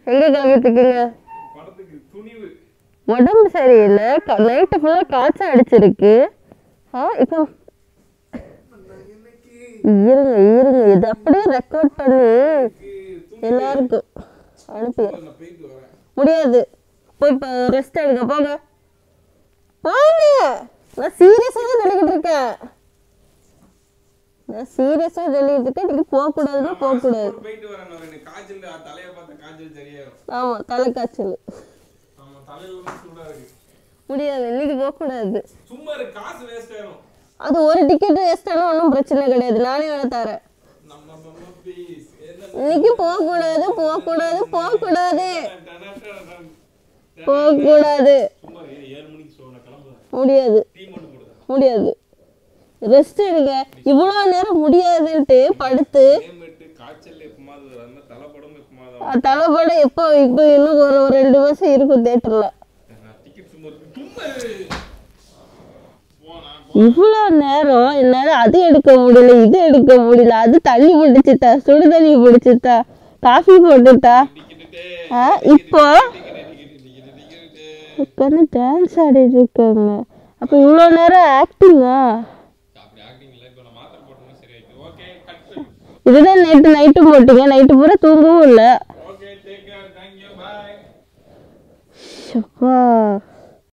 எங்கே கிளம்பிட்டு இருக்கீங்க படத்துக்கு துணிவு உடம்பு சரியில்லை நைட்டு ஃபுல்லாக காய்ச்சல் அடிச்சிருக்கு ஆ இப்போ இருங்க இருங்க இது அப்படியே ரெக்கார்ட் பண்ணி எல்லாருக்கும் அனுப்பி நான் போயிட்டு வரேன் முடியாது போய் இப்போ ரெஸ்ட் எடுங்க போங்க போங்க நான் சீரியஸாக தான் சொல்லிக்கிட்டு இருக்கேன் நான் சீரியஸாக சொல்லிக்கிட்டு இருக்கேன் நீங்கள் போகக்கூடாதுன்னா போகக்கூடாது போயிட்டு வரேன் நான் எனக்கு காய்ச்சல் தலையை பார்த்த காய்ச்சல் சரியாயிரும் ஆமாம் தலைக்காய்ச்சல் ஆமா தலையில தான் சூடா இருக்கு முடியாது இன்னைக்கு போகக்கூடாது சும்மா இருக்கு காசு வேஸ்ட் ஆயிரும் அது ஒரு டிக்கெட் வேஸ்ட் ஆனால் ஒன்றும் பிரச்சனை கிடையாது நானே வேணா தரேன் நம்ம நம்ம ப்ளீஸ் என்ன இன்னைக்கு போகக்கூடாது போகக்கூடாது போகக்கூடாது போகக்கூடாது சும்மா இரு, ஏழு மணிக்கு ஷோ நான் கிளம்புறேன் முடியாது டீ மட்டும் போடுறேன் முடியாது ரெஸ்ட் எடுங்க இவ்வளோ நேரம் முடியாதுன்ட்டு படுத்து கிளைமேட்டு காய்ச்சல் எப்பமாவது வரும் அந்த தலைப்படம் எப்பமாவது அஹ் தலைப்பட எப்போ இப்போ இன்னும் ஒரு ஒரு ரெண்டு மாதம் இருக்கும் தேட்டரில் டிக்கெட் சும்மா இருக்கு சும்மா இரு. போனா இவ்வளோ நேரம் என்னால் அது எடுக்க முடியல இது எடுக்க முடியல அது தண்ணி பிடிச்சிட்டா சுடு தண்ணி பிடிச்சிட்டா காஃபி போட்டுட்டா டிக்கெட்டு ஆ இப்போ டிக்கெட்டு டிக்கெட்டு டிக்கெட்டு உட்காந்து டான்ஸ் ஆடிட்டு இருக்காங்க அப்போ இவ்வளோ நேரம் ஆக்டிங்கா அப்படி ஆக்டிங் இல்லை இப்போ நான் மாத்திரை போட்டோம்னா சரியாயிட்டு ஓகே கட் இதுதான் நேற்று நைட்டும் போட்டீங்க நைட்டு பூரா தூங்கவும் இல்லை okay take care thank you bye அப்பா